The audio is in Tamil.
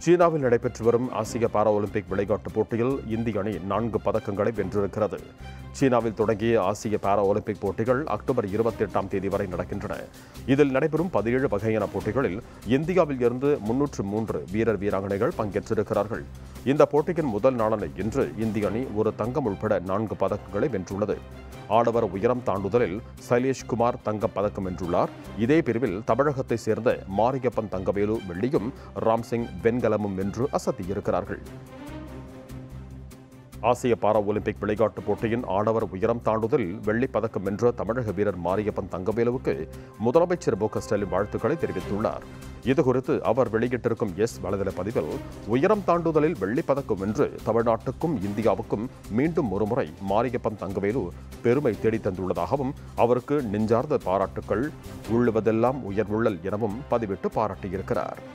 சீனாவில் நடைபெற்று வரும் ஆசிய பாரா ஒலிம்பிக் விளையாட்டுப் போட்டியில் இந்திய அணி நான்கு பதக்கங்களை வென்றிருக்கிறது சீனாவில் தொடங்கிய ஆசிய பாரா ஒலிம்பிக் போட்டிகள் அக்டோபர் இருபத்தி எட்டாம் தேதி வரை நடக்கின்றன இதில் நடைபெறும் பதினேழு வகையான போட்டிகளில் இந்தியாவில் இருந்து முன்னூற்று மூன்று வீரர் வீராங்கனைகள் பங்கேற்றிருக்கிறார்கள் இந்த போட்டியின் முதல் நாளான இன்று இந்திய அணி ஒரு தங்கம் உட்பட நான்கு பதக்கங்களை வென்றுள்ளது ஆடவர் உயரம் தாண்டுதலில் சைலேஷ் குமார் தங்கப் பதக்கம் வென்றுள்ளார் இதே பிரிவில் தமிழகத்தை சேர்ந்த மாரியப்பன் தங்கவேலு வெள்ளியும் ராம்சிங் வெண்கலமும் வென்று அசத்தியிருக்கிறார்கள் ஆசிய பாரா ஒலிம்பிக் விளையாட்டுப் போட்டியின் ஆடவர் உயரம் தாண்டுதலில் வெள்ளிப் பதக்கம் வென்ற தமிழக வீரர் மாரியப்பன் தங்கவேலுவுக்கு முதலமைச்சர் மு க ஸ்டாலின் வாழ்த்துக்களை தெரிவித்துள்ளார் இதுகுறித்து அவர் வெளியிட்டிருக்கும் எஸ் வலைதள பதிவில் உயரம் தாண்டுதலில் வெள்ளிப் பதக்கம் வென்று தமிழ்நாட்டுக்கும் இந்தியாவுக்கும் மீண்டும் ஒருமுறை மாரியப்பன் தங்கவேலு பெருமை தேடித் தந்துள்ளதாகவும் அவருக்கு நெஞ்சார்ந்த பாராட்டுக்கள் உள்ளுவதெல்லாம் உயர்வுள்ளல் எனவும் பதிவிட்டு பாராட்டியிருக்கிறார்